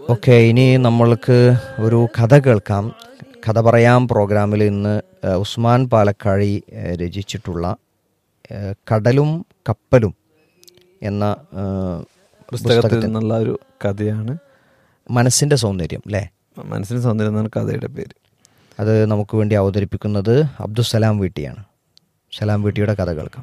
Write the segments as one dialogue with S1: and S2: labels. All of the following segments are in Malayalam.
S1: ഓക്കെ ഇനി നമ്മൾക്ക് ഒരു കഥ കേൾക്കാം കഥ പറയാം പ്രോഗ്രാമിൽ ഇന്ന് ഏഹ്, ഉസ്മാൻ പാലക്കാഴി ഏഹ്, രചിച്ചിട്ടുള്ള ഏഹ്, കടലും കപ്പലും എന്ന ഏഹ്,
S2: പുസ്തകത്തിൽ
S1: പുസ്തകത്തിൽ
S2: നിന്നുള്ള ഒരു കഥയാണ്
S1: മനസ്സിൻ്റെ സൗന്ദര്യം അല്ലേ
S2: മനസ്സിന് സൗന്ദര്യം എന്നാണ് കഥയുടെ പേര്
S1: അത് നമുക്ക് വേണ്ടി അവതരിപ്പിക്കുന്നത് അബ്ദുസലാം വീട്ടിയാണ് സലാം വീട്ടിയുടെ കഥ കേൾക്കാം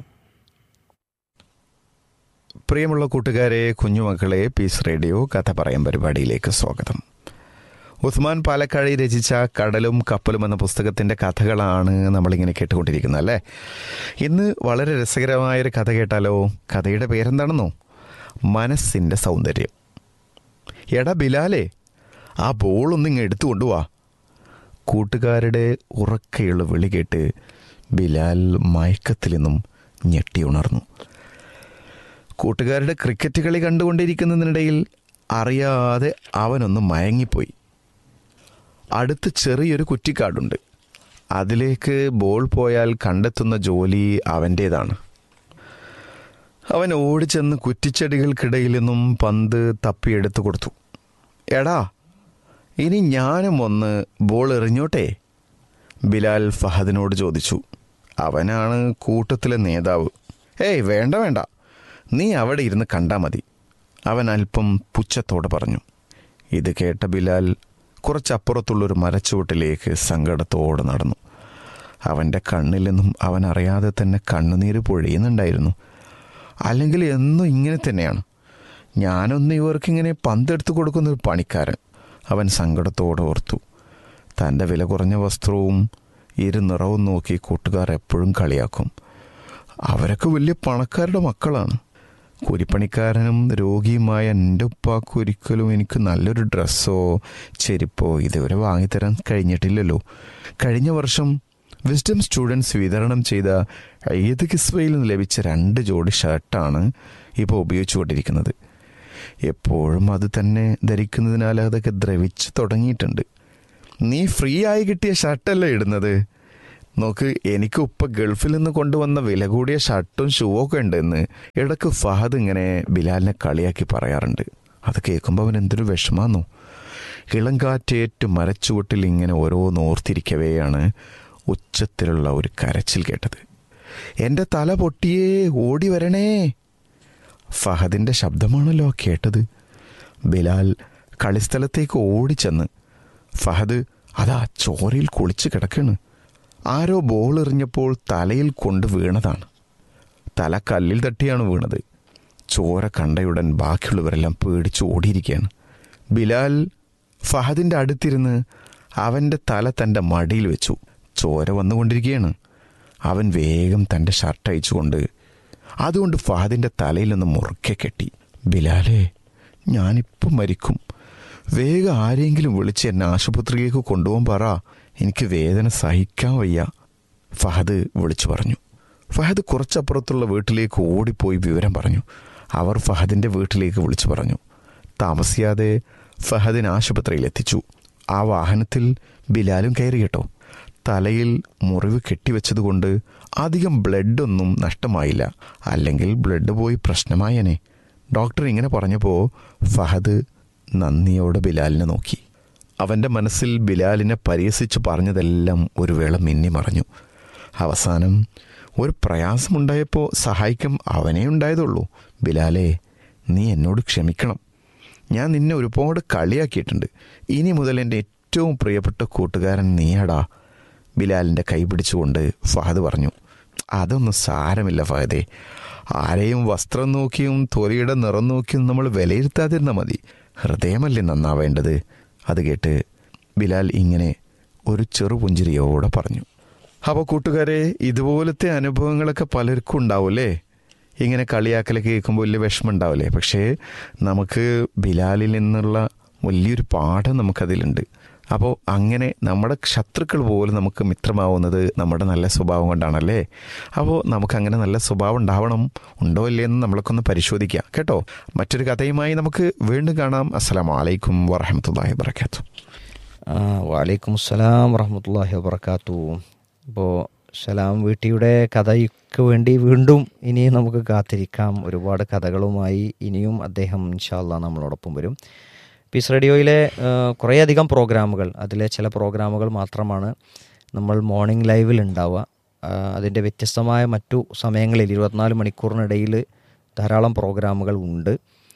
S3: പ്രിയമുള്ള കൂട്ടുകാരെ കുഞ്ഞുമക്കളെ പീസ് റേഡിയോ കഥ പറയാൻ പരിപാടിയിലേക്ക് സ്വാഗതം ഉസ്മാൻ പാലക്കാഴി രചിച്ച കടലും കപ്പലും എന്ന പുസ്തകത്തിന്റെ കഥകളാണ് നമ്മളിങ്ങനെ കേട്ടുകൊണ്ടിരിക്കുന്നത് അല്ലേ ഇന്ന് വളരെ രസകരമായൊരു കഥ കേട്ടാലോ കഥയുടെ പേരെന്താണെന്നോ മനസ്സിന്റെ സൗന്ദര്യം എടാ ബിലാലേ ആ ബോളൊന്നും ഇങ്ങ് എടുത്തു കൊണ്ടുവാ കൂട്ടുകാരുടെ ഉറക്കെയുള്ള വിളി കേട്ട് ബിലാൽ മയക്കത്തിൽ നിന്നും ഞെട്ടി ഉണർന്നു കൂട്ടുകാരുടെ ക്രിക്കറ്റ് കളി കണ്ടുകൊണ്ടിരിക്കുന്നതിനിടയിൽ അറിയാതെ അവനൊന്ന് മയങ്ങിപ്പോയി അടുത്ത് ചെറിയൊരു കുറ്റിക്കാടുണ്ട് അതിലേക്ക് ബോൾ പോയാൽ കണ്ടെത്തുന്ന ജോലി അവൻ്റേതാണ് അവൻ ഓടിച്ചെന്ന് കുറ്റിച്ചെടികൾക്കിടയിൽ നിന്നും പന്ത് തപ്പിയെടുത്തു കൊടുത്തു എടാ ഇനി ഞാനും ഒന്ന് ബോൾ എറിഞ്ഞോട്ടെ ബിലാൽ ഫഹദിനോട് ചോദിച്ചു അവനാണ് കൂട്ടത്തിലെ നേതാവ് ഏയ് വേണ്ട വേണ്ട നീ അവിടെ ഇരുന്ന് കണ്ടാ മതി അവൻ അല്പം പുച്ഛത്തോടെ പറഞ്ഞു ഇത് കേട്ട ബിലാൽ കുറച്ചപ്പുറത്തുള്ളൊരു മരച്ചുവട്ടിലേക്ക് സങ്കടത്തോടെ നടന്നു അവൻ്റെ കണ്ണിൽ നിന്നും അവൻ അറിയാതെ തന്നെ കണ്ണുനീര് പൊഴിയുന്നുണ്ടായിരുന്നു അല്ലെങ്കിൽ എന്നും ഇങ്ങനെ തന്നെയാണ് ഞാനൊന്ന് ഇവർക്കിങ്ങനെ പന്തെടുത്ത് കൊടുക്കുന്ന ഒരു പണിക്കാരൻ അവൻ സങ്കടത്തോടെ ഓർത്തു തൻ്റെ വില കുറഞ്ഞ വസ്ത്രവും ഇരു നിറവും നോക്കി കൂട്ടുകാർ എപ്പോഴും കളിയാക്കും അവരൊക്കെ വലിയ പണക്കാരുടെ മക്കളാണ് കൂലിപ്പണിക്കാരനും രോഗിയുമായ എൻ്റെ ഉപ്പാക്ക് ഒരിക്കലും എനിക്ക് നല്ലൊരു ഡ്രസ്സോ ചെരുപ്പോ ഇതുവരെ വാങ്ങിത്തരാൻ കഴിഞ്ഞിട്ടില്ലല്ലോ കഴിഞ്ഞ വർഷം വിസ്ഡം സ്റ്റുഡൻസ് വിതരണം ചെയ്ത ഏത് കിസ്വയിൽ നിന്ന് ലഭിച്ച രണ്ട് ജോഡി ഷർട്ടാണ് ഇപ്പോൾ ഉപയോഗിച്ചുകൊണ്ടിരിക്കുന്നത് എപ്പോഴും അത് തന്നെ ധരിക്കുന്നതിനാൽ അതൊക്കെ ദ്രവിച്ച് തുടങ്ങിയിട്ടുണ്ട് നീ ഫ്രീ ആയി കിട്ടിയ ഷർട്ടല്ലേ ഇടുന്നത് നോക്ക് എനിക്ക് ഉപ്പ ഗൾഫിൽ നിന്ന് കൊണ്ടുവന്ന വില കൂടിയ ഷർട്ടും ഷൂ ഒക്കെ ഉണ്ടെന്ന് ഇടക്ക് ഫഹദ് ഇങ്ങനെ ബിലാലിനെ കളിയാക്കി പറയാറുണ്ട് അത് കേൾക്കുമ്പോൾ അവൻ എന്തൊരു വിഷമാന്നോ ഇളം കാറ്റേറ്റ് മരച്ചുവട്ടിൽ ഇങ്ങനെ ഓരോന്ന് ഓർത്തിരിക്കവെയാണ് ഉച്ചത്തിലുള്ള ഒരു കരച്ചിൽ കേട്ടത് എൻ്റെ തല പൊട്ടിയേ ഓടി വരണേ ഫഹദിൻ്റെ ശബ്ദമാണല്ലോ ആ കേട്ടത് ബിലാൽ കളിസ്ഥലത്തേക്ക് ഓടിച്ചെന്ന് ഫഹദ് അതാ ചോരയിൽ കുളിച്ച് കിടക്കാണ് ആരോ ബോൾ എറിഞ്ഞപ്പോൾ തലയിൽ കൊണ്ട് വീണതാണ് തല കല്ലിൽ തട്ടിയാണ് വീണത് ചോര കണ്ടയുടൻ ബാക്കിയുള്ളവരെല്ലാം പേടിച്ച് ഓടിയിരിക്കുകയാണ് ബിലാൽ ഫഹദിൻ്റെ അടുത്തിരുന്ന് അവൻ്റെ തല തൻ്റെ മടിയിൽ വെച്ചു ചോര വന്നുകൊണ്ടിരിക്കുകയാണ് അവൻ വേഗം തൻ്റെ ഷർട്ട് അയച്ചുകൊണ്ട് അതുകൊണ്ട് ഫഹദിൻ്റെ തലയിൽ നിന്ന് മുറുക്കെ കെട്ടി ബിലാലേ ഞാനിപ്പം മരിക്കും വേഗം ആരെങ്കിലും വിളിച്ച് എന്നെ ആശുപത്രിയിലേക്ക് കൊണ്ടുപോകാൻ പറ എനിക്ക് വേദന സഹിക്കാൻ വയ്യ ഫഹദ് വിളിച്ചു പറഞ്ഞു ഫഹദ് കുറച്ചപ്പുറത്തുള്ള വീട്ടിലേക്ക് ഓടിപ്പോയി വിവരം പറഞ്ഞു അവർ ഫഹദിൻ്റെ വീട്ടിലേക്ക് വിളിച്ചു പറഞ്ഞു താമസിയാതെ ഫഹദിനെ ആശുപത്രിയിൽ എത്തിച്ചു ആ വാഹനത്തിൽ ബിലാലും കയറി കേട്ടോ തലയിൽ മുറിവ് കെട്ടിവെച്ചതുകൊണ്ട് അധികം ബ്ലഡൊന്നും നഷ്ടമായില്ല അല്ലെങ്കിൽ ബ്ലഡ് പോയി പ്രശ്നമായനെ ഡോക്ടർ ഇങ്ങനെ പറഞ്ഞപ്പോൾ ഫഹദ് നന്ദിയോടെ ബിലാലിനെ നോക്കി അവൻ്റെ മനസ്സിൽ ബിലാലിനെ പരിഹസിച്ച് പറഞ്ഞതെല്ലാം ഒരു വേള മിന്നി മറഞ്ഞു അവസാനം ഒരു പ്രയാസമുണ്ടായപ്പോൾ സഹായിക്കാൻ അവനേ ഉണ്ടായതുള്ളൂ ബിലാലേ നീ എന്നോട് ക്ഷമിക്കണം ഞാൻ നിന്നെ ഒരുപാട് കളിയാക്കിയിട്ടുണ്ട് ഇനി മുതൽ എൻ്റെ ഏറ്റവും പ്രിയപ്പെട്ട കൂട്ടുകാരൻ നീയാടാ ബിലാലിൻ്റെ കൈ പിടിച്ചുകൊണ്ട് ഫഹദ് പറഞ്ഞു അതൊന്നും സാരമില്ല ഫഹദേ ആരെയും വസ്ത്രം നോക്കിയും തൊലിയുടെ നിറം നോക്കിയും നമ്മൾ വിലയിരുത്താതിരുന്നാൽ മതി ഹൃദയമല്ലേ നന്നാവേണ്ടത് അത് കേട്ട് ബിലാൽ ഇങ്ങനെ ഒരു ചെറുപുഞ്ചിരിയോടെ പറഞ്ഞു അപ്പോൾ കൂട്ടുകാരെ ഇതുപോലത്തെ അനുഭവങ്ങളൊക്കെ പലർക്കും ഉണ്ടാവില്ലേ ഇങ്ങനെ കളിയാക്കലൊക്കെ കേൾക്കുമ്പോൾ വലിയ വിഷമം ഉണ്ടാവില്ലേ പക്ഷേ നമുക്ക് ബിലാലിൽ നിന്നുള്ള വലിയൊരു പാഠം നമുക്കതിലുണ്ട് അപ്പോൾ അങ്ങനെ നമ്മുടെ ശത്രുക്കൾ പോലും നമുക്ക് മിത്രമാവുന്നത് നമ്മുടെ നല്ല സ്വഭാവം കൊണ്ടാണല്ലേ അപ്പോൾ നമുക്ക് അങ്ങനെ നല്ല സ്വഭാവം ഉണ്ടാവണം ഉണ്ടോ ഇല്ലേ എന്ന് നമ്മളൊക്കെ ഒന്ന് പരിശോധിക്കാം കേട്ടോ മറ്റൊരു കഥയുമായി നമുക്ക് വീണ്ടും കാണാം അസ്സലാം വലൈക്കും വറഹമത്തല്ലാഹി വർക്കാത്തു
S1: ആ, വലൈക്കും അസ്സലാം വറഹമത്തല്ലാഹി വബർക്കാത്തു ഇപ്പോൾ സലാം വീട്ടിയുടെ കഥയ്ക്ക് വേണ്ടി വീണ്ടും ഇനി നമുക്ക് കാത്തിരിക്കാം ഒരുപാട് കഥകളുമായി ഇനിയും അദ്ദേഹം ഇൻഷാല്ല നമ്മളോടൊപ്പം വരും പീസ് റേഡിയോയിലെ കുറേയധികം പ്രോഗ്രാമുകൾ അതിലെ ചില പ്രോഗ്രാമുകൾ മാത്രമാണ് നമ്മൾ മോർണിംഗ് ലൈവിൽ ഉണ്ടാവുക ആ, അതിൻ്റെ വ്യത്യസ്തമായ മറ്റു സമയങ്ങളിൽ ഇരുപത്തിനാല് മണിക്കൂറിനിടയിൽ ധാരാളം പ്രോഗ്രാമുകൾ ഉണ്ട്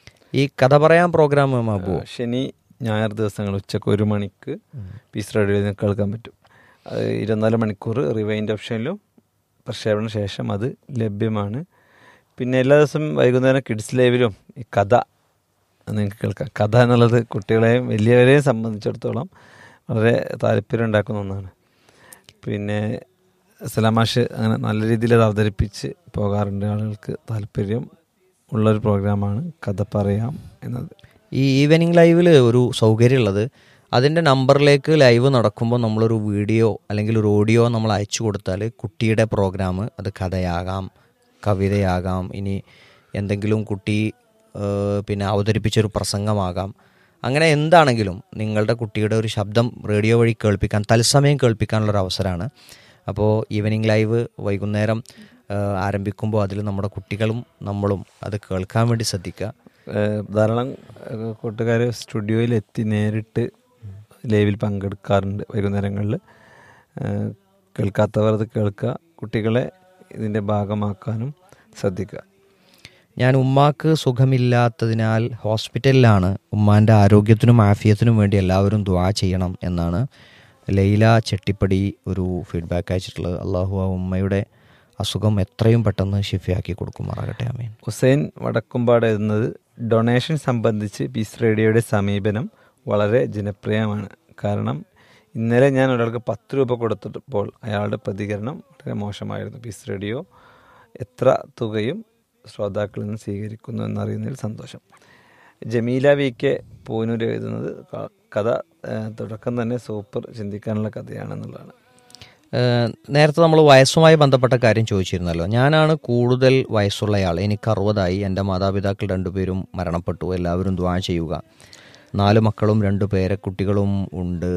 S1: ഈ കഥ പറയാൻ പ്രോഗ്രാം മാബു
S2: ശനി ഞായർ ദിവസങ്ങൾ ഉച്ചക്ക് ഒരു മണിക്ക് പീസ് റേഡിയോയിൽ നിന്ന് കേൾക്കാൻ പറ്റും അത് ഇരുപത്തിനാല് മണിക്കൂർ റിവൈൻഡ് ഓപ്ഷനിലും പ്രക്ഷേപണ ശേഷം അത് ലഭ്യമാണ് പിന്നെ എല്ലാ ദിവസവും വൈകുന്നേരം കിഡ്സ് ലൈവിലും ഈ കഥ നിങ്ങൾക്ക് കേൾക്കാം കഥ എന്നുള്ളത് കുട്ടികളെയും വലിയവരെയും സംബന്ധിച്ചിടത്തോളം വളരെ താല്പര്യം ഉണ്ടാക്കുന്ന ഒന്നാണ് പിന്നെ സലാമാഷ് അങ്ങനെ നല്ല രീതിയിൽ അത് അവതരിപ്പിച്ച് പോകാറുണ്ട് ആളുകൾക്ക് താല്പര്യം ഉള്ളൊരു പ്രോഗ്രാമാണ് കഥ പറയാം എന്നത്
S1: ഈ ഈവനിങ് ലൈവിൽ ഒരു സൗകര്യമുള്ളത് അതിൻ്റെ നമ്പറിലേക്ക് ലൈവ് നടക്കുമ്പോൾ നമ്മളൊരു വീഡിയോ അല്ലെങ്കിൽ ഒരു ഓഡിയോ നമ്മൾ അയച്ചു കൊടുത്താൽ കുട്ടിയുടെ പ്രോഗ്രാം അത് കഥയാകാം കവിതയാകാം ഇനി എന്തെങ്കിലും കുട്ടി ഏഹ്, പിന്നെ അവതരിപ്പിച്ചൊരു പ്രസംഗമാകാം അങ്ങനെ എന്താണെങ്കിലും നിങ്ങളുടെ കുട്ടിയുടെ ഒരു ശബ്ദം റേഡിയോ വഴി കേൾപ്പിക്കാൻ തത്സമയം കേൾപ്പിക്കാനുള്ളൊരു അവസരമാണ് അപ്പോൾ ഈവനിങ് ലൈവ് വൈകുന്നേരം ഏഹ്, ആരംഭിക്കുമ്പോൾ അതിൽ നമ്മുടെ കുട്ടികളും നമ്മളും അത് കേൾക്കാൻ വേണ്ടി ശ്രദ്ധിക്കുക
S2: ഏഹ് ധാരാളം കൂട്ടുകാർ സ്റ്റുഡിയോയിൽ എത്തി നേരിട്ട് ലൈവിൽ പങ്കെടുക്കാറുണ്ട് വൈകുന്നേരങ്ങളിൽ ഏഹ് കേൾക്കാത്തവർ അത് കേൾക്കുക കുട്ടികളെ ഇതിൻ്റെ ഭാഗമാക്കാനും ശ്രദ്ധിക്കുക
S1: ഞാൻ ഉമ്മാക്ക് സുഖമില്ലാത്തതിനാൽ ഹോസ്പിറ്റലിലാണ് ഉമ്മാൻ്റെ ആരോഗ്യത്തിനും ആഫിയത്തിനും വേണ്ടി എല്ലാവരും ദ്വാ ചെയ്യണം എന്നാണ് ലൈല ചെട്ടിപ്പടി ഒരു ഫീഡ്ബാക്ക് അയച്ചിട്ടുള്ളത് അള്ളാഹു ആ ഉമ്മയുടെ അസുഖം എത്രയും പെട്ടെന്ന് ഷിഫയാക്കി കൊടുക്കുമാറാകട്ടെ അമീൻ
S2: ഹുസൈൻ വടക്കുംപാട് എഴുതുന്നത് ഡൊണേഷൻ സംബന്ധിച്ച് പീസ് റേഡിയോയുടെ സമീപനം വളരെ ജനപ്രിയമാണ് കാരണം ഇന്നലെ ഞാൻ ഒരാൾക്ക് പത്ത് രൂപ കൊടുത്തപ്പോൾ അയാളുടെ പ്രതികരണം വളരെ മോശമായിരുന്നു പീസ് റേഡിയോ എത്ര തുകയും ശ്രോതാക്കളിൽ നിന്ന് സ്വീകരിക്കുന്നു എന്നറിയുന്നതിൽ സന്തോഷം ജമീല വി കെ പൂനൂർ എഴുതുന്നത് ക- കഥ ഏഹ്, തുടക്കം തന്നെ സൂപ്പർ ചിന്തിക്കാനുള്ള കഥയാണെന്നുള്ളതാണ്
S1: ഏഹ് നേരത്തെ നമ്മൾ വയസ്സുമായി ബന്ധപ്പെട്ട കാര്യം ചോദിച്ചിരുന്നല്ലോ ഞാനാണ് കൂടുതൽ വയസ്സുള്ളയാൾ എനിക്ക് അറുപതായി എൻ്റെ മാതാപിതാക്കൾ രണ്ടുപേരും മരണപ്പെട്ടു എല്ലാവരും ദ്വാ ചെയ്യുക നാല് മക്കളും രണ്ട് പേരക്കുട്ടികളും ഉണ്ട്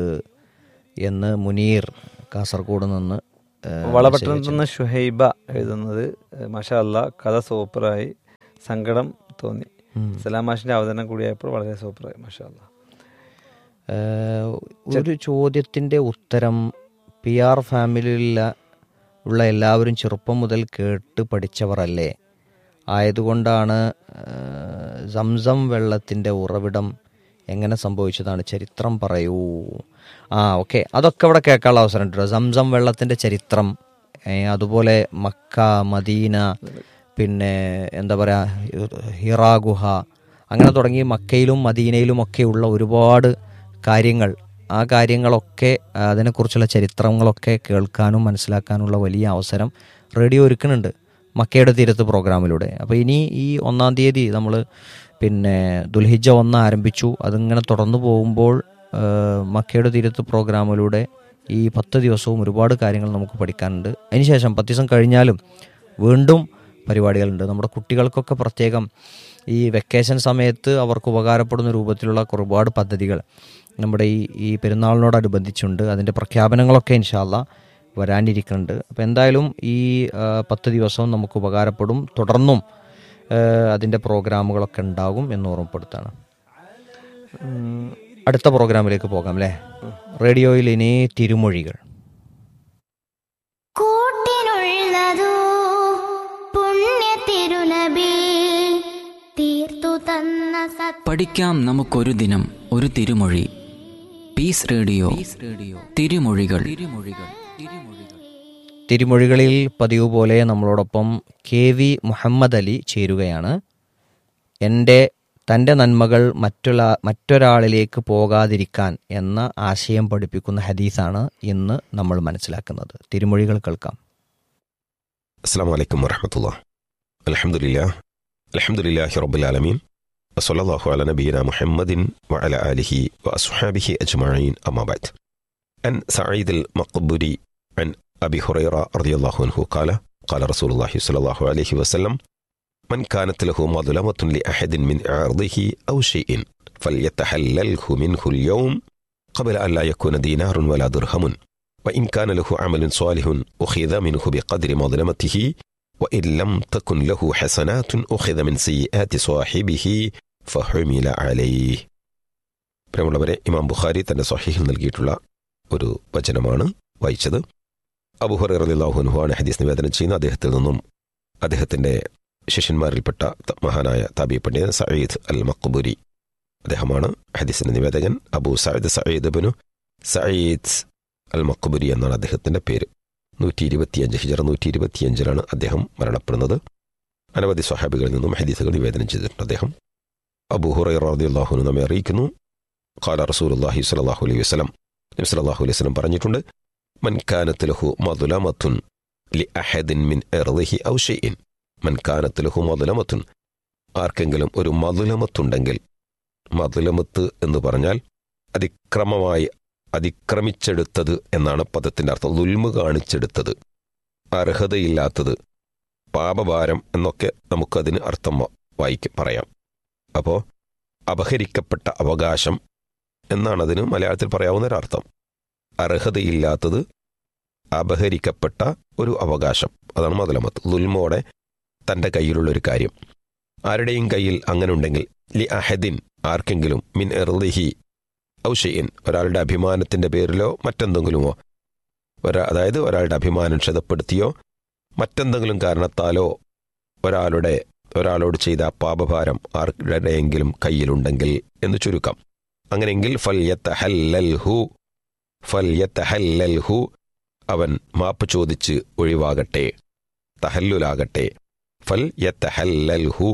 S1: എന്ന് മുനീർ കാസർഗോഡ് നിന്ന് ഏഹ്,
S2: വളപട്ടണത്ത് നിന്ന് ഷുഹൈബ എഴുതുന്നത് മാഷാ അല്ല കഥ സൂപ്പറായി സങ്കടം തോന്നി സലാം മാഷിന്റെ അവതരണം കൂടിയായപ്പോൾ വളരെ സൂപ്പറായി മാഷാ അല്ല
S1: ഏഹ് ഒരു ചോദ്യത്തിൻ്റെ ഉത്തരം പി ആർ ഫാമിലിയിലുള്ള ഉള്ള എല്ലാവരും ചെറുപ്പം മുതൽ കേട്ട് പഠിച്ചവരല്ലേ ആയതുകൊണ്ടാണ് ഏഹ്, സംസം വെള്ളത്തിൻ്റെ ഉറവിടം എങ്ങനെ സംഭവിച്ചതാണ് ചരിത്രം പറയൂ ആ ഓക്കെ അതൊക്കെ ഇവിടെ കേൾക്കാനുള്ള അവസരം ഉണ്ടല്ലോ സംസം വെള്ളത്തിൻ്റെ ചരിത്രം ഏഹ്, അതുപോലെ മക്ക മദീന പിന്നെ എന്താ പറയുക ഹിറാ ഗുഹ അങ്ങനെ തുടങ്ങി മക്കയിലും മദീനയിലും ഒക്കെയുള്ള ഒരുപാട് കാര്യങ്ങൾ ആ കാര്യങ്ങളൊക്കെ ആ, അതിനെക്കുറിച്ചുള്ള ചരിത്രങ്ങളൊക്കെ കേൾക്കാനും മനസ്സിലാക്കാനുള്ള വലിയ അവസരം റേഡിയോ ഒരുക്കുന്നുണ്ട് മക്കയുടെ തീരത്ത് പ്രോഗ്രാമിലൂടെ അപ്പോൾ ഇനി ഈ ഒന്നാം തീയതി നമ്മൾ പിന്നെ ദുൽഹിജ ഒന്ന് ആരംഭിച്ചു അതിങ്ങനെ തുടർന്നു പോകുമ്പോൾ ആ, മക്കയുടെ തീരത്ത് പ്രോഗ്രാമിലൂടെ ഈ പത്ത് ദിവസവും ഒരുപാട് കാര്യങ്ങൾ നമുക്ക് പഠിക്കാനുണ്ട് അതിനുശേഷം പത്ത് ദിവസം കഴിഞ്ഞാലും വീണ്ടും പരിപാടികളുണ്ട് നമ്മുടെ കുട്ടികൾക്കൊക്കെ പ്രത്യേകം ഈ വെക്കേഷൻ സമയത്ത് അവർക്ക് ഉപകാരപ്പെടുന്ന രൂപത്തിലുള്ള ഒരുപാട് പദ്ധതികൾ നമ്മുടെ ഈ ഈ പെരുന്നാളിനോടനുബന്ധിച്ചുണ്ട് അതിൻ്റെ പ്രഖ്യാപനങ്ങളൊക്കെ ഇൻഷാല്ല വരാനിരിക്കുന്നുണ്ട് അപ്പോൾ എന്തായാലും ഈ ആ, പത്ത് ദിവസവും നമുക്ക് ഉപകാരപ്പെടും തുടർന്നും ആ, അതിൻ്റെ പ്രോഗ്രാമുകളൊക്കെ ഉണ്ടാകും എന്ന് ഓർമ്മപ്പെടുത്താണ് അടുത്ത പ്രോഗ്രാമിലേക്ക് പോകാം അല്ലേ റേഡിയോയിൽ ഇനി തിരുമൊഴികൾ
S4: കൂട്ടിനുള്ളതോ പുണ്യ തിരുനബി തീർത്തു തന്ന സത്
S5: പഠിക്കാം നമുക്കൊരു ദിനം ഒരു തിരുമൊഴി പീസ് റേഡിയോ റേഡിയോ തിരുമൊഴികൾ തിരുമൊഴികൾ തിരുമൊഴികൾ
S1: തിരുമൊഴികളിൽ പതിവ് പോലെ നമ്മളോടൊപ്പം കെ വി മുഹമ്മദ് അലി ചേരുകയാണ് എൻ്റെ തൻ്റെ നന്മകൾ മറ്റുള്ള മറ്റൊരാളിലേക്ക് പോകാതിരിക്കാൻ എന്ന ആശയം പഠിപ്പിക്കുന്ന ഹദീസാണ് ഇന്ന് നമ്മൾ മനസ്സിലാക്കുന്നത് തിരുമൊഴികൾ കേൾക്കാം
S6: السلام عليكم ورحمة الله الحمد لله الحمد لله رب العالمين وصلى الله على نبينا محمد وعلى آله وأصحابه أجمعين أما بعد عن سعيد المقبري عن أبي هريرة رضي الله عنه قال قال رسول الله صلى الله عليه وسلم من كانت له مظلمة لأحد من عرضه أو شيء فليتحلله منه اليوم قبل أن لا يكون دينار ولا درهم وإن كان له عمل صالح أخذ منه بقدر مظلمته وإن لم تكن له حسنات أخذ من سيئات صاحبه فحمل عليه പ്രിയമുള്ളവരെ ഇമാം ബുഖാരി തന്റെ സ്വഹീഹിൽ നൽകിയിട്ടുള്ള ഒരു വചനമാണ് വായിച്ചത് അബുഹുർ റലിള്ളാഹുനുഹു ആണ് ഹദീസ് നിവേദനം ചെയ്യുന്ന അദ്ദേഹത്തിൽ നിന്നും അദ്ദേഹത്തിന്റെ ശിഷ്യന്മാരിൽപ്പെട്ട ത- മഹാനായ താബി പണ്ഡിതൻ സയ്യിദ് അൽ മക്ബൂരി അദ്ദേഹമാണ് ഹദീസിന്റെ നിവേദകൻ അബു സയ്യിദ് സയ്യിദ് ബിനു സയ്യിദ് അൽ മക്ബൂരി എന്നാണ് അദ്ദേഹത്തിന്റെ പേര് നൂറ്റി ഇരുപത്തിയഞ്ച് ഹിജറ നൂറ്റി ഇരുപത്തിയഞ്ചിലാണ് അദ്ദേഹം മരണപ്പെടുന്നത് അനവധി സ്വഹാബികളിൽ നിന്നും ഹദീസുകൾ നിവേദനം ചെയ്തിട്ടുണ്ട് അദ്ദേഹം അബു ഹുറൈറാഹുനു നമ്മെ അറിയിക്കുന്നു ഖാല റസൂലുള്ളാഹി സ്വല്ലല്ലാഹു അലൈഹി വസല്ലം നബി സല്ലല്ലാഹു അലൈഹി വസല്ലം പറഞ്ഞിട്ടുണ്ട് മൻ കാനത്ത് ലഹു മദ്ലമത്തുൻ ലി അഹദിൻ മിൻ ഇർദിഹി ഔ ഷൈഇൻ മൻ കാനത്ത് ലഹു മദ്ലമത്തുൻ ആർക്കെങ്കിലും ഒരു മദ്ലമത്തുണ്ടെങ്കിൽ മദ്ലമത്ത് എന്ന് പറഞ്ഞാൽ അതിക്രമമായി അതിക്രമിച്ചെടുത്തത് എന്നാണ് പദത്തിന്റെ അർത്ഥം ദുൽമ് കാണിച്ചെടുത്തത് അർഹതയില്ലാത്തത് പാപഭാരം എന്നൊക്കെ നമുക്കതിന് അർത്ഥം വ- വായിക്കും പറയാം അപ്പോൾ അപഹരിക്കപ്പെട്ട അവകാശം എന്നാണ് അതിന് മലയാളത്തിൽ പറയാവുന്ന ഒരർത്ഥം അർഹതയില്ലാത്തത് അപഹരിക്കപ്പെട്ട ഒരു അവകാശം അതാണ് മതലമത്ത് ദുൽമോടെ തൻ്റെ കയ്യിലുള്ള ഒരു കാര്യം ആരുടെയും കയ്യിൽ അങ്ങനെ ഉണ്ടെങ്കിൽ ലി അഹദിൻ ആർക്കെങ്കിലും മിൻ എർദിഹി ഔഷയിൻ ഒരാളുടെ അഭിമാനത്തിന്റെ പേരിലോ മറ്റെന്തെങ്കിലുമോ ഒരാ അതായത് ഒരാളുടെ അഭിമാനം ക്ഷതപ്പെടുത്തിയോ മറ്റെന്തെങ്കിലും കാരണത്താലോ ഒരാളുടെ ഒരാളോട് ചെയ്ത പാപഭാരം ആരുടെയെങ്കിലും കയ്യിലുണ്ടെങ്കിൽ എന്ന് ചുരുക്കം അങ്ങനെയെങ്കിൽ ഫൽ യത്തഹല്ലൽഹു ഫൽ യത്തഹല്ലൽഹു അവൻ മാപ്പ് ചോദിച്ച് ഒഴിവാകട്ടെ തഹല്ലുലാകട്ടെ ഫൽ യത്തഹല്ലൽഹു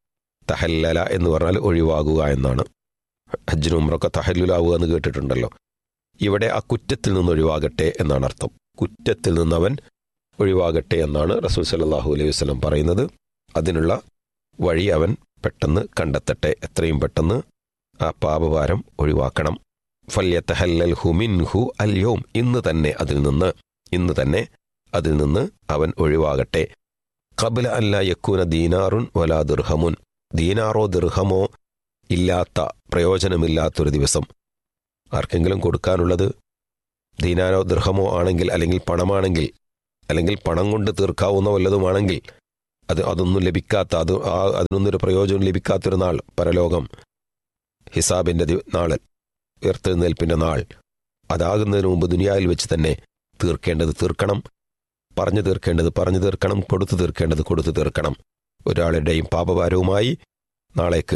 S6: തഹല്ലല എന്ന് പറഞ്ഞാൽ ഒഴിവാകുക എന്നാണ് ഹജ്ജിനും ഉമ്രൊക്കെ തഹല്ലുലാവുക എന്ന് കേട്ടിട്ടുണ്ടല്ലോ ഇവിടെ ആ കുറ്റത്തിൽ നിന്ന് ഒഴിവാകട്ടെ എന്നാണ് അർത്ഥം കുറ്റത്തിൽ നിന്ന് അവൻ ഒഴിവാകട്ടെ എന്നാണ് റസൂൽ സല്ലല്ലാഹു അലൈഹി വസല്ലം പറയുന്നത് അതിനുള്ള വഴി അവൻ പെട്ടെന്ന് കണ്ടെത്തട്ടെ എത്രയും പെട്ടെന്ന് ആ പാപഭാരം ഒഴിവാക്കണം ഫല്യത്തഹല്ലൽഹു മിൻഹു അല്യോം ഇന്ന് തന്നെ അതിൽ നിന്ന് ഇന്ന് തന്നെ അതിൽ നിന്ന് അവൻ ഒഴിവാകട്ടെ കബല അല്ല യക്കൂന ദീനാറുൻ വലാ ദിർഹമുൻ ദീനാറോ ദിർഹമോ ഇല്ലാത്ത പ്രയോജനമില്ലാത്തൊരു ദിവസം ആർക്കെങ്കിലും കൊടുക്കാനുള്ളത് ദീനാരോ ദൃഹമോ ആണെങ്കിൽ അല്ലെങ്കിൽ പണമാണെങ്കിൽ അല്ലെങ്കിൽ പണം കൊണ്ട് തീർക്കാവുന്ന വല്ലതുമാണെങ്കിൽ അത് അതൊന്നും ലഭിക്കാത്ത അത് ആ അതിനൊന്നൊരു പ്രയോജനം ലഭിക്കാത്തൊരു നാൾ പരലോകം ഹിസാബിന്റെ ദി- നാള് ഉയർത്തെഴുന്നേൽപ്പിന്റെ നാൾ അതാകുന്നതിന് മുമ്പ് ദുനിയാവിൽ വെച്ച് തന്നെ തീർക്കേണ്ടത് തീർക്കണം പറഞ്ഞു തീർക്കേണ്ടത് പറഞ്ഞു തീർക്കണം കൊടുത്തു തീർക്കേണ്ടത് കൊടുത്തു തീർക്കണം ഒരാളുടെയും പാപഭാരവുമായി നാളേക്ക്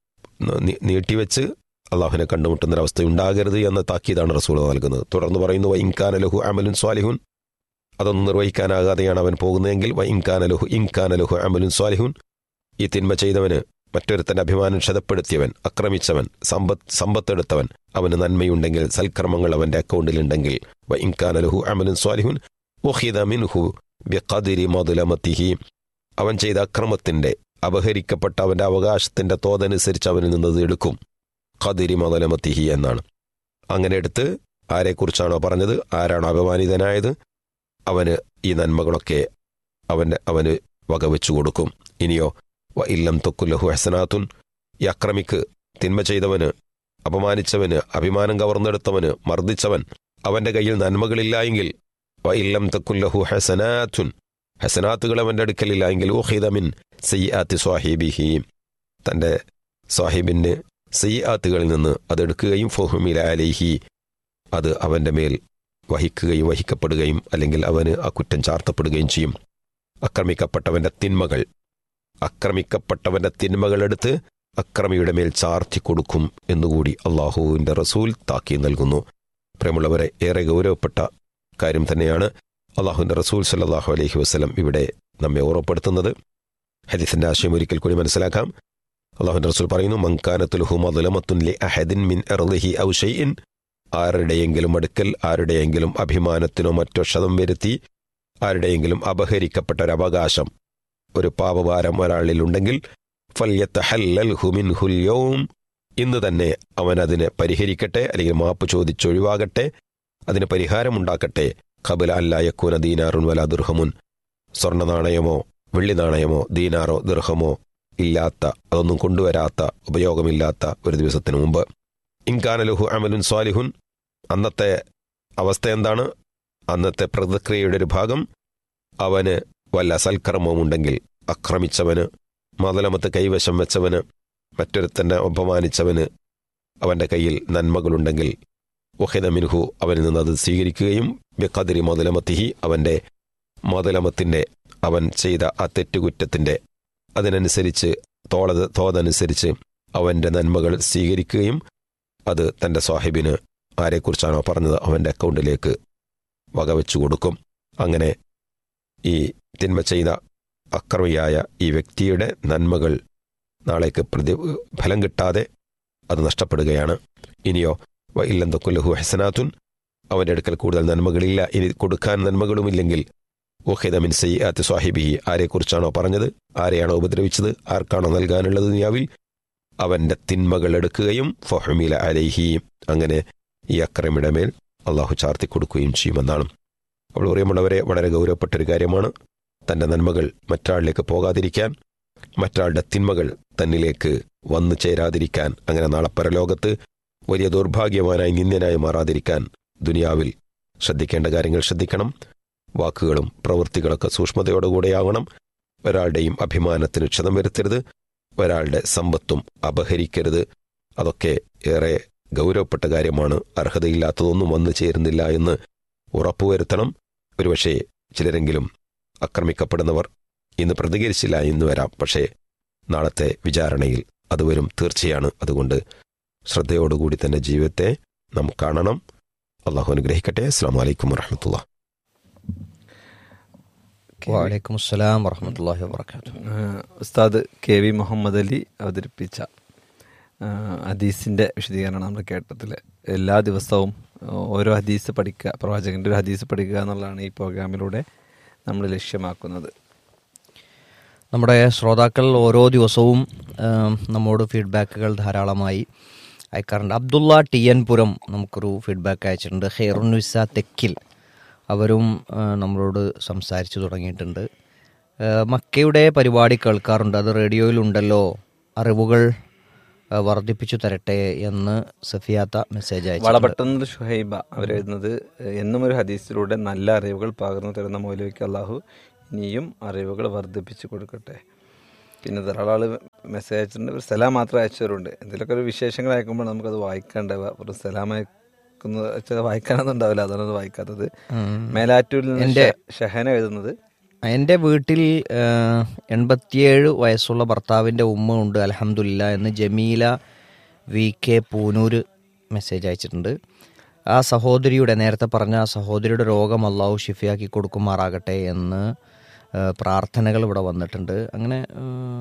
S6: നീ- നീട്ടിവെച്ച് അള്ളാഹുവിനെ കണ്ടുമുട്ടുന്നൊരവസ്ഥ ഉണ്ടാകരുത് എന്ന താക്കീതാണ് റസൂൾ നൽകുന്നത് തുടർന്ന് പറയുന്നു വൈൻകാന ലഹു അമലുൻ സ്വാലിഹുൻ അതൊന്നും നിർവഹിക്കാനാകാതെയാണ് അവൻ പോകുന്നതെങ്കിൽ വൈൻകാന ലഹു ഇൻകാന ലഹു അമലുൻ സ്വാലിഹുൻ ഈ തിന്മ ചെയ്തവന് മറ്റൊരുത്തന്റെ അഭിമാനം ക്ഷതപ്പെടുത്തിയവൻ ആക്രമിച്ചവൻ സമ്പത്ത് സമ്പത്തെടുത്തവൻ അവന് നന്മയുണ്ടെങ്കിൽ സൽക്കർമ്മങ്ങൾ അവന്റെ അക്കൗണ്ടിലുണ്ടെങ്കിൽ വൈൻകാന ലഹു അമലുൻ സ്വാലിഹുൻ ഉഖിദ മിൻഹു ബിഖദിരി മദ്ലമത്തിഹി അവൻ ചെയ്ത അക്രമത്തിന്റെ അപഹരിക്കപ്പെട്ട അവന്റെ അവകാശത്തിന്റെ തോതനുസരിച്ച് അവനിൽ നിന്നത് എടുക്കും ഖദിരി മതലമത്തിഹി എന്നാണ് അങ്ങനെ എടുത്ത് ആരെക്കുറിച്ചാണോ പറഞ്ഞത് ആരാണോ അപമാനിതനായത് അവന് ഈ നന്മകളൊക്കെ അവന് അവന് വകവെച്ചു കൊടുക്കും ഇനിയോ വ ഇല്ലം തൊക്കുല്ലഹു ഹസനാത്തുൻ ഈ അക്രമിക്ക് തിന്മ ചെയ്തവന് അപമാനിച്ചവന് അഭിമാനം കവർന്നെടുത്തവന് മർദ്ദിച്ചവൻ അവന്റെ കയ്യിൽ നന്മകളില്ലായെങ്കിൽ വ ഇല്ലം തൊക്കുല്ലഹു ഹസനാത്തുൻ ഹസനാത്തുകൾ അവന്റെ അടുക്കലില്ല എങ്കിൽ ഊഹിദമിൻ സയ്യാത്തി സ്വാഹിബിഹി തന്റെ സ്വാഹിബിന് സയ്യാത്തുകളിൽ നിന്ന് അതെടുക്കുകയും ഫൊഹുമില അലൈഹി അത് അവന്റെ മേൽ വഹിക്കുകയും വഹിക്കപ്പെടുകയും അല്ലെങ്കിൽ അവന് ആ കുറ്റം ചാർത്തപ്പെടുകയും ചെയ്യും അക്രമിക്കപ്പെട്ടവന്റെ തിന്മകൾ അക്രമിക്കപ്പെട്ടവന്റെ തിന്മകളെടുത്ത് അക്രമിയുടെ മേൽ ചാർത്തി കൊടുക്കും എന്നുകൂടി അള്ളാഹുവിന്റെ റസൂൽ താക്കി നൽകുന്നു പ്രേമുള്ളവരെ ഏറെ ഗൗരവപ്പെട്ട കാര്യം തന്നെയാണ് അള്ളാഹുവിന്റെ റസൂൽ സല്ലാഹു അലൈഹി വസ്ലം ഇവിടെ നമ്മെ ഓർമ്മപ്പെടുത്തുന്നത് ഹദീസിന്റെ ആശയം ഒരിക്കൽ കൂടി മനസ്സിലാക്കാം അള്ളാഹുന്റെ റസൂൽ പറയുന്നു മങ്കാനത്തുൽഹു മദുലമത്തുൻ ലി അഹദിൻ മിൻ എർലിഹി ഔ ഷൈഇൻ ആരുടെയെങ്കിലും അടുക്കൽ ആരുടെയെങ്കിലും അഭിമാനത്തിനോ മറ്റോ ക്ഷതം വരുത്തി ആരുടെയെങ്കിലും അപഹരിക്കപ്പെട്ട ഒരു അവകാശം ഒരു പാപഭാരം ഒരാളിലുണ്ടെങ്കിൽ ഫല്യത്തഹല്ലൽഹു മിൻഹുൽ യൗം ഇന്ന് തന്നെ അവൻ അതിനെ പരിഹരിക്കട്ടെ അല്ലെങ്കിൽ മാപ്പ് ചോദിച്ചൊഴിവാകട്ടെ അതിന് പരിഹാരമുണ്ടാക്കട്ടെ ഖബല അല്ല യക്കൂന ദീനാറുൻ വല ദുർഹമുൻ സ്വർണ്ണ നാണയമോ വെള്ളി നാണയമോ ദീനാറോ ദുർഹമോ ഇല്ലാത്ത അതൊന്നും കൊണ്ടുവരാത്ത ഉപയോഗമില്ലാത്ത ഒരു ദിവസത്തിനു മുമ്പ് ഇൻകാനലുഹു അമലുൻ സ്വാലിഹുൻ അന്നത്തെ അവസ്ഥ എന്താണ് അന്നത്തെ പ്രതിക്രിയയുടെ ഒരു ഭാഗം അവന് വല്ല സൽക്കർമ്മവുമുണ്ടെങ്കിൽ ആക്രമിച്ചവന് മതലമത്ത് കൈവശം വെച്ചവന് മറ്റൊരുത്തന്നെ അപമാനിച്ചവന് അവൻ്റെ കയ്യിൽ നന്മകളുണ്ടെങ്കിൽ വഹിദ മിൻഹു അവനിൽ നിന്ന് അത് സ്വീകരിക്കുകയും ബിഖദരി മൊതലമത്തിഹി അവൻ്റെ മൊതലമത്തിൻ്റെ അവൻ ചെയ്ത ആ തെറ്റുകുറ്റത്തിൻ്റെ അതിനനുസരിച്ച് തോളത് തോതനുസരിച്ച് അവൻ്റെ നന്മകൾ സ്വീകരിക്കുകയും അത് തൻ്റെ സാഹിബിന് ആരെക്കുറിച്ചാണോ പറഞ്ഞത് അവൻ്റെ അക്കൗണ്ടിലേക്ക് വകവെച്ചു കൊടുക്കും അങ്ങനെ ഈ തിന്മ ചെയ്ത അക്രമിയായ ഈ വ്യക്തിയുടെ നന്മകൾ നാളേക്ക് പ്രതി ഫലം കിട്ടാതെ അത് നഷ്ടപ്പെടുകയാണ് ഇനിയോ വ ഇല്ലെന്തൊക്കുല്ലഹു ഹസനാത്തുൻ അവൻ്റെ അടുക്കൽ കൂടുതൽ നന്മകളില്ല ഇനി കൊടുക്കാൻ നന്മകളുമില്ലെങ്കിൽ ഓഹിദമിൻ സയ്യാത്ത് സ്വാഹിബിഹി ആരെക്കുറിച്ചാണോ പറഞ്ഞത് ആരെയാണോ ഉപദ്രവിച്ചത് ആർക്കാണോ നൽകാനുള്ളത് ദുനിയാവിൽ അവൻ്റെ തിന്മകൾ എടുക്കുകയും ഫഹമില അലൈഹി അങ്ങനെ ഈ അക്രമിയുടെ മേൽ അള്ളാഹു ചാർത്തി കൊടുക്കുകയും ചെയ്യുമെന്നാണ് അവൾ പ്രിയമുള്ളവരെ വളരെ ഗൗരവപ്പെട്ട ഒരു കാര്യമാണ് തൻ്റെ നന്മകൾ മറ്റൊരാളിലേക്ക് പോകാതിരിക്കാൻ മറ്റൊരാളുടെ തിന്മകൾ തന്നിലേക്ക് വന്നു ചേരാതിരിക്കാൻ അങ്ങനെ നാളെ പരലോകത്ത് വലിയ ദൗർഭാഗ്യവാനായി നിന്ദ്യനായി മാറാതിരിക്കാൻ ദുനിയാവിൽ ശ്രദ്ധിക്കേണ്ട കാര്യങ്ങൾ ശ്രദ്ധിക്കണം വാക്കുകളും പ്രവൃത്തികളൊക്കെ സൂക്ഷ്മതയോടുകൂടെയാവണം ഒരാളുടെയും അഭിമാനത്തിന് ക്ഷതം വരുത്തരുത് ഒരാളുടെ സമ്പത്തും അപഹരിക്കരുത് അതൊക്കെ ഏറെ ഗൗരവപ്പെട്ട കാര്യമാണ് അർഹതയില്ലാത്തതൊന്നും വന്നു ചേരുന്നില്ല എന്ന് ഉറപ്പുവരുത്തണം ഒരുപക്ഷെ ചിലരെങ്കിലും ആക്രമിക്കപ്പെടുന്നവർ ഇന്ന് പ്രതികരിച്ചില്ല എന്ന് വരാം പക്ഷേ നാളത്തെ വിചാരണയിൽ അത് വരും തീർച്ചയാണ് അതുകൊണ്ട് ശ്രദ്ധയോടുകൂടി തന്നെ ജീവിതത്തെ നാം കാണണം അള്ളാഹു അനുഗ്രഹിക്കട്ടെ അസ്സാം വലൈക്കും വറഹമത്തുള്ള
S1: വലൈക്കും അസ്സലാം വറഹമത്തല്ലാഹി വാബർക്കാത്തു
S2: ആഹ് ഉസ്താദ് കെ വി മുഹമ്മദ് അലി അവതരിപ്പിച്ച ആഹ് ഹദീസിന്റെ വിശദീകരണം നമ്മൾ കേട്ടതിൽ എല്ലാ ദിവസവും ഓരോ ഹദീസ് പഠിക്കുക പ്രവാചകന്റെ ഒരു ഹദീസ് പഠിക്കുക എന്നുള്ളതാണ് ഈ പ്രോഗ്രാമിലൂടെ നമ്മൾ ലക്ഷ്യമാക്കുന്നത്
S1: നമ്മുടെ ശ്രോതാക്കൾ ഓരോ ദിവസവും ആം, നമ്മോട് ഫീഡ്ബാക്കുകൾ ധാരാളമായി അയക്കാറുണ്ട് അബ്ദുള്ള ടി എൻ പുരം നമുക്കൊരു ഫീഡ്ബാക്ക് അയച്ചിട്ടുണ്ട് ഹെയറുനിസ തെക്കിൽ അവരും ആ, നമ്മളോട് സംസാരിച്ചു തുടങ്ങിയിട്ടുണ്ട് ആ, മക്കയുടെ പരിപാടി കേൾക്കാറുണ്ട് അത് റേഡിയോയിലുണ്ടല്ലോ അറിവുകൾ ആ, വർദ്ധിപ്പിച്ചു തരട്ടെ എന്ന് സഫിയാത്ത മെസ്സേജ് അയച്ചു
S2: വളപെട്ടെന്നത് ഷുഹൈബ അവരെഴുതുന്നത് എന്നും ഒരു ഹദീസിലൂടെ നല്ല അറിവുകൾ പകർന്നു തരുന്ന മൗലവിക്ക് അള്ളാഹു ഇനിയും അറിവുകൾ വർദ്ധിപ്പിച്ചു കൊടുക്കട്ടെ പിന്നെ ധാരാളം ആള് മെസ്സേജ് അയച്ചിട്ടുണ്ട് ഒരു സലാം മാത്രം അയച്ചവരുണ്ട് എന്തെങ്കിലുമൊക്കെ ഒരു വിശേഷങ്ങൾ അയക്കുമ്പോൾ നമുക്കത് വായിക്കാണ്ടാവുക ഒരു സലാം അയക്കുന്നത് വെച്ചാൽ വായിക്കാനൊന്നും ഉണ്ടാവില്ല അതാണ് അത് വായിക്കാത്തത് മേലാറ്റൂരിൽ നിന്ന് ഷെ- ഷഹന എഴുതുന്നത്
S1: എൻ്റെ വീട്ടിൽ ആ, എൺപത്തിയേഴ് വയസ്സുള്ള ഭർത്താവിൻ്റെ ഉമ്മ ഉണ്ട് അലഹമില്ല എന്ന് Jameela V K Poonoor message അയച്ചിട്ടുണ്ട് ആ സഹോദരിയുടെ നേരത്തെ പറഞ്ഞ ആ സഹോദരിയുടെ രോഗം അള്ളാഹു ഷിഫിയാക്കി കൊടുക്കുമാറാകട്ടെ എന്ന് ആ, പ്രാർത്ഥനകൾ ഇവിടെ വന്നിട്ടുണ്ട് അങ്ങനെ ആ,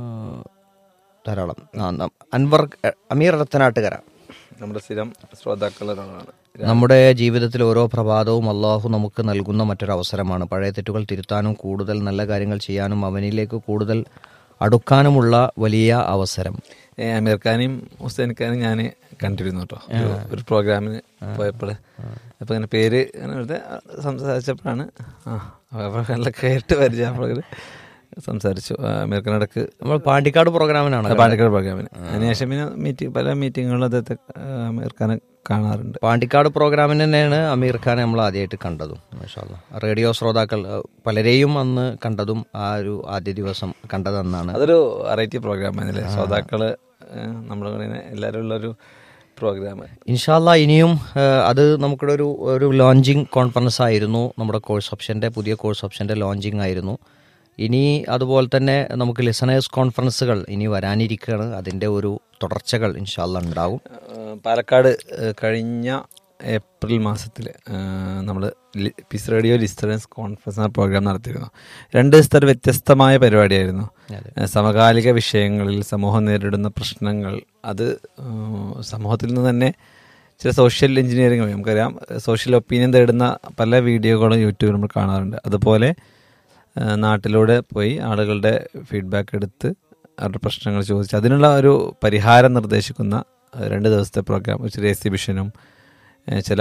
S1: ധാരാളം ആ, ന- അൻവർ അമീർ റത്തനാട്ടുകര
S2: നമ്മുടെ സ്ഥിരം ശ്രോതാക്കളൊരാളാണ്
S1: നമ്മുടെ ജീവിതത്തിൽ ഓരോ പ്രഭാതവും അള്ളാഹു നമുക്ക് നൽകുന്ന മറ്റൊരവസരമാണ് പഴയ തെറ്റുകൾ തിരുത്താനും കൂടുതൽ നല്ല കാര്യങ്ങൾ ചെയ്യാനും അവനിലേക്ക് കൂടുതൽ അടുക്കാനുമുള്ള വലിയ അവസരം
S2: ഏ, അമീർ ഖാനെയും ഹുസൈൻ ഖാനും ഞാൻ കണ്ടിരുന്നു കേട്ടോ ഒരു- ഒരു പ്രോഗ്രാമിന് പോയപ്പോൾ അപ്പൊ ഇങ്ങനെ പേര് ഇങ്ങനെ വെറുതെ സംസാരിച്ചപ്പോഴാണ് ആ അപ്പോൾ നല്ല കേട്ട് പരിചയപ്പോൾ സംസാരിച്ചു ആ, അമീർ ഖാൻ ഇടക്ക്
S1: നമ്മൾ പാണ്ടിക്കാട് പ്രോഗ്രാമിനാണ്
S2: പാണ്ടിക്കാട് പ്രോഗ്രാമിന് അതിനുശേഷം പിന്നെ മീറ്റിംഗ് പല മീറ്റിങ്ങുകളും അദ്ദേഹത്തെ ആ, അമീർ ഖാനെ കാണാറുണ്ട്
S1: പാണ്ടിക്കാട് പ്രോഗ്രാമിന് തന്നെയാണ് അമീർ ഖാനെ നമ്മൾ ആദ്യമായിട്ട് കണ്ടതും മാഷാല്ലാ. റേഡിയോ ശ്രോതാക്കൾ അഹ് പലരെയും അന്ന് കണ്ടതും ആ ഒരു ആദ്യ ദിവസം കണ്ടതെന്നാണ്
S2: അതൊരു വെറൈറ്റി പ്രോഗ്രാം ആയിരുന്നില്ലേ ശ്രോതാക്കള് നമ്മളിങ്ങനെ എല്ലാവരും ഉള്ളൊരു പ്രോഗ്രാം
S1: ഇൻഷാല്ല ഇനിയും ഏഹ്, അത് നമുക്കിവിടെ ഒരു ഒരു ലോഞ്ചിങ് കോൺഫറൻസ് ആയിരുന്നു നമ്മുടെ കോഴ്സ് ഓപ്ഷൻ്റെ പുതിയ കോഴ്സ് ഓപ്ഷൻ്റെ ലോഞ്ചിങ് ആയിരുന്നു ഇനി അതുപോലെ തന്നെ നമുക്ക് ലിസണേഴ്സ് കോൺഫറൻസുകൾ ഇനി വരാനിരിക്കുകയാണ് അതിൻ്റെ ഒരു തുടർച്ചകൾ ഇൻഷാല്ല ഉണ്ടാവും
S2: ഏഹ് പാലക്കാട് ഏഹ് കഴിഞ്ഞ ഏപ്രിൽ മാസത്തിൽ നമ്മൾ പീസ് റേഡിയോ ലിസ്റ്റേഴ്സ് കോൺഫറൻസ് എന്ന പ്രോഗ്രാം നടത്തിയിരുന്നു രണ്ട് ദിവസത്തെ ഒരു വ്യത്യസ്തമായ പരിപാടിയായിരുന്നു ഏഹ് സമകാലിക വിഷയങ്ങളിൽ സമൂഹം നേരിടുന്ന പ്രശ്നങ്ങൾ അത് ഏഹ് സമൂഹത്തിൽ നിന്ന് തന്നെ ചില സോഷ്യൽ എഞ്ചിനീയറിംഗ് നമുക്കറിയാം സോഷ്യൽ ഒപ്പീനിയൻ തേടുന്ന പല വീഡിയോകളും യൂട്യൂബിൽ നമ്മൾ കാണാറുണ്ട് അതുപോലെ ഏഹ് നാട്ടിലൂടെ പോയി ആളുകളുടെ ഫീഡ്ബാക്ക് എടുത്ത് അവരുടെ പ്രശ്നങ്ങൾ ചോദിച്ച് അതിനുള്ള ഒരു പരിഹാരം നിർദ്ദേശിക്കുന്ന ഏഹ് രണ്ട് ദിവസത്തെ പ്രോഗ്രാം ഒരു ചെറിയ എക്സിബിഷനും ഏഹ് ചില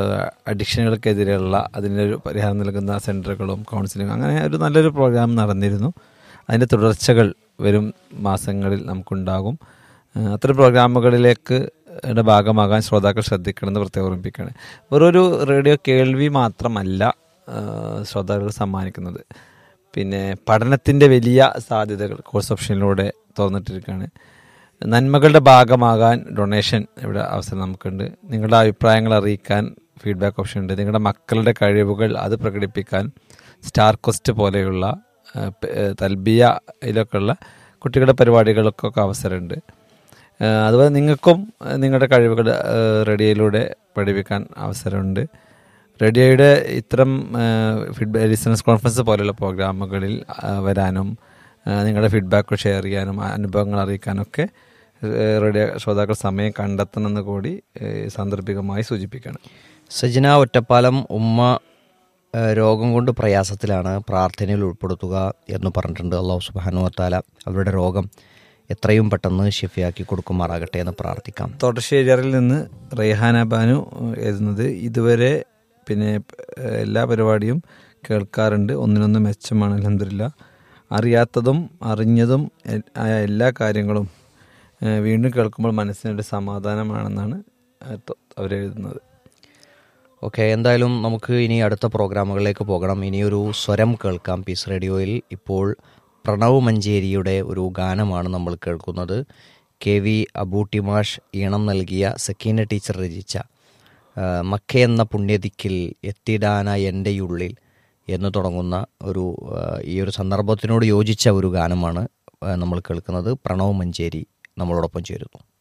S2: അഡിക്ഷനുകൾക്കെതിരെയുള്ള അതിൻ്റെ ഒരു പരിഹാരം നൽകുന്ന സെൻറ്ററുകളും കൗൺസിലിംഗും അങ്ങനെ ഒരു നല്ലൊരു പ്രോഗ്രാം നടന്നിരുന്നു അതിൻ്റെ തുടർച്ചകൾ വരും മാസങ്ങളിൽ നമുക്കുണ്ടാകും ഏഹ് അത്തരം പ്രോഗ്രാമുകളിലേക്ക് യുടെ ഭാഗമാകാൻ ശ്രോതാക്കൾ ശ്രദ്ധിക്കണമെന്ന് പ്രത്യേകം ഓർമ്മിപ്പിക്കുകയാണ് വെറൊരു റേഡിയോ കേൾവി മാത്രമല്ല ഏഹ് ശ്രോതാക്കൾ സമ്മാനിക്കുന്നത് പിന്നെ പഠനത്തിൻ്റെ വലിയ സാധ്യതകൾ കോഴ്സ് ഓപ്ഷനിലൂടെ തുറന്നിട്ടിരിക്കുകയാണ് നന്മകളുടെ ഭാഗമാകാൻ ഡൊണേഷൻ ഇവിടെ അവസരം നമുക്കുണ്ട് നിങ്ങളുടെ അഭിപ്രായങ്ങൾ അറിയിക്കാൻ ഫീഡ്ബാക്ക് ഓപ്ഷൻ ഉണ്ട് നിങ്ങളുടെ മക്കളുടെ കഴിവുകൾ അത് പ്രകടിപ്പിക്കാൻ സ്റ്റാർ ക്വസ്റ്റ് പോലെയുള്ള ആ, പ- ഏ, തൽബിയയിലൊക്കെയുള്ള കുട്ടികളുടെ പരിപാടികൾക്കൊക്കെ അവസരമുണ്ട് ആ, അതുപോലെ നിങ്ങൾക്കും ആ, നിങ്ങളുടെ കഴിവുകൾ ആ, റേഡിയോയിലൂടെ പഠിപ്പിക്കാൻ അവസരമുണ്ട് റേഡിയോയുടെ ഇത്തരം ഫീഡ്ബാക്ക് ലിസണേഴ്സ് കോൺഫറൻസ് പോലെയുള്ള പ്രോഗ്രാമുകളിൽ ആ, വരാനും ആ, നിങ്ങളുടെ ഫീഡ്ബാക്ക് ഷെയർ ചെയ്യാനും ആ, അനുഭവങ്ങൾ അറിയിക്കാനൊക്കെ ഏ, റേഡിയോ ശ്രോതാക്കൾ സമയം കണ്ടെത്തണമെന്ന് കൂടി ഏ, സാന്ദർഭികമായി സൂചിപ്പിക്കണം
S1: സജന ഒറ്റപ്പാലം ഉമ്മ ഏഹ്, രോഗം കൊണ്ട് പ്രയാസത്തിലാണ് പ്രാർത്ഥനയിൽ ഉൾപ്പെടുത്തുക എന്ന് പറഞ്ഞിട്ടുണ്ട് അള്ളാഹു സുബാനുവത്താല അവരുടെ രോഗം എത്രയും പെട്ടെന്ന് ഷിഫിയാക്കി കൊടുക്കുമാറാകട്ടെ എന്ന് പ്രാർത്ഥിക്കാം
S2: തോട്ടശ്ശേരിയറിൽ നിന്ന് റെയ്ഹാന ബാനു എഴുതുന്നത് ഇതുവരെ പിന്നെ ഏഹ്, എല്ലാ പരിപാടിയും കേൾക്കാറുണ്ട് ഒന്നിനൊന്ന് മെച്ചമാണ് അലഹമില്ല അറിയാത്തതും അറിഞ്ഞതും എ- ആയ എല്ലാ കാര്യങ്ങളും ഏഹ്, വീണ്ടും കേൾക്കുമ്പോൾ മനസ്സിനൊരു സമാധാനമാണെന്നാണ് അവർ എഴുതുന്നത്
S1: ഓക്കെ എന്തായാലും നമുക്ക് ഇനി അടുത്ത പ്രോഗ്രാമുകളിലേക്ക് പോകണം ഇനിയൊരു സ്വരം കേൾക്കാം പീസ് റേഡിയോയിൽ ഇപ്പോൾ പ്രണവ് മഞ്ചേരിയുടെ ഒരു ഗാനമാണ് നമ്മൾ കേൾക്കുന്നത് കെ വി അബൂട്ടിമാഷ് ഈണം നൽകിയ സക്കീന ടീച്ചർ രചിച്ച ആ, മക്ക എന്ന പുണ്യദിക്കിൽ എത്തിടാന എൻ്റെ ഉള്ളിൽ എന്ന് തുടങ്ങുന്ന ഒരു ആ, ഈ ഒരു സന്ദർഭത്തിനോട് യോജിച്ച ഒരു ഗാനമാണ് ആ, നമ്മൾ കേൾക്കുന്നത് പ്രണവ് മഞ്ചേരി നമ്മളോടൊപ്പം ചേരുന്നു